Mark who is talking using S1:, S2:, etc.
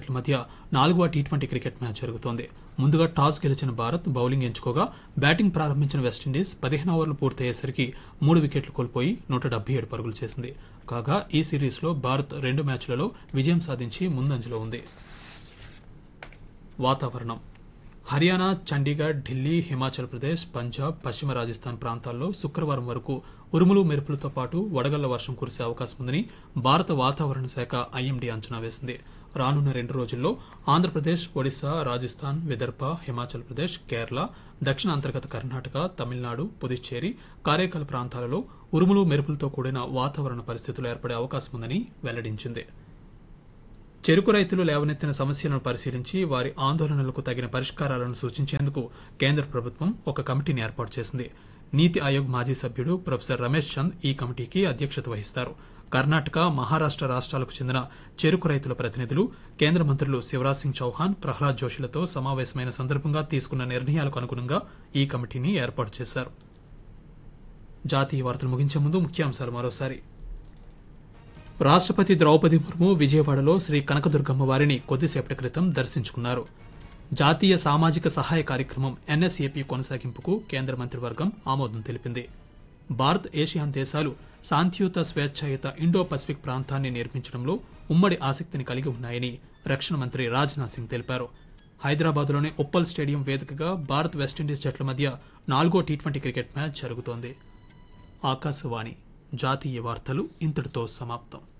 S1: జట్ల మధ్య నాలుగవ టీ ట్వంటీ క్రికెట్ మ్యాచ్ జరుగుతోంది ముందుగా టాస్ గెలిచిన భారత్ బౌలింగ్ ఎంచుకోగా బ్యాటింగ్ ప్రారంభించిన వెస్టిండీస్ పదిహేను ఓవర్లు పూర్తయ్యేసరికి మూడు వికెట్లు కోల్పోయి నూట డెబ్బై ఏడు పరుగులు చేసింది కాగా ఈ సిరీస్లో భారత్ రెండు మ్యాచ్లలో విజయం సాధించి ముందంజలో ఉంది వాతావరణం హర్యానా చండీగఢ్ ఢిల్లీ హిమాచల్ ప్రదేశ్ పంజాబ్ పశ్చిమ రాజస్థాన్ ప్రాంతాల్లో శుక్రవారం వరకు ఉరుములు మెరుపులతో పాటు వడగళ్ల వర్షం కురిసే అవకాశం ఉందని భారత వాతావరణ శాఖ ఐఎండీ అంచనా వేసింది రానున్న రెండు రోజుల్లో ఆంధ్రప్రదేశ్ ఒడిశా రాజస్థాన్ విదర్భ హిమాచల్ ప్రదేశ్ కేరళ దక్షిణ అంతర్గత కర్ణాటక తమిళనాడు పుదుచ్చేరి కారైకాల్ ప్రాంతాలలో ఉరుములు మెరుపులతో కూడిన వాతావరణ పరిస్థితులు ఏర్పడే అవకాశం ఉందని వెల్లడించింది చెరుకు రైతులు లేవనెత్తిన సమస్యలను పరిశీలించి వారి ఆందోళనలకు తగిన పరిష్కారాలను సూచించేందుకు కేంద్ర ప్రభుత్వం ఒక కమిటీని ఏర్పాటు చేసింది నీతి ఆయోగ్ మాజీ సభ్యుడు ప్రొఫెసర్ రమేష్ చంద్ ఈ కమిటీకి అధ్యక్షత వహిస్తారు కర్ణాటక మహారాష్ట్ర రాష్ట్రాలకు చెందిన చెరుకు రైతుల ప్రతినిధులు కేంద్ర మంత్రులు శివరాజ్ సింగ్ చౌహాన్ ప్రహ్లాద్ జోషిలతో సమావేశమైన సందర్భంగా తీసుకున్న నిర్ణయాలకు అనుగుణంగా ఈ కమిటీని ఏర్పాటు చేశారు జాతీయ వార్తలు ముగించే ముందు ముఖ్యాంశాలు మరోసారి రాష్ట్రపతి ద్రౌపది ముర్ము విజయవాడలో శ్రీ కనకదుర్గమ్మ వారిని కొద్దిసేపటి క్రితం దర్శించుకున్నారు జాతీయ సామాజిక సహాయ కార్యక్రమం ఎన్ఎస్ఏపీ కొనసాగింపుకు కేంద్ర మంత్రివర్గం ఆమోదం తెలిపింది భారత్ ఏషియాన్ దేశాలు శాంతియుత స్వేచ్ఛాయుత ఇండో పసిఫిక్ ప్రాంతాన్ని నిర్మించడంలో ఉమ్మడి ఆసక్తిని కలిగి ఉన్నాయని రక్షణ మంత్రి రాజ్నాథ్ సింగ్ తెలిపారు హైదరాబాద్లోని ఉప్పల్ స్టేడియం వేదికగా భారత్ వెస్టిండీస్ జట్ల మధ్య నాలుగో టీ ట్వంటీ క్రికెట్ మ్యాచ్ జరుగుతోంది ఆకాశవాణి జాతీయ వార్తలు ఇంతటితో సమాప్తం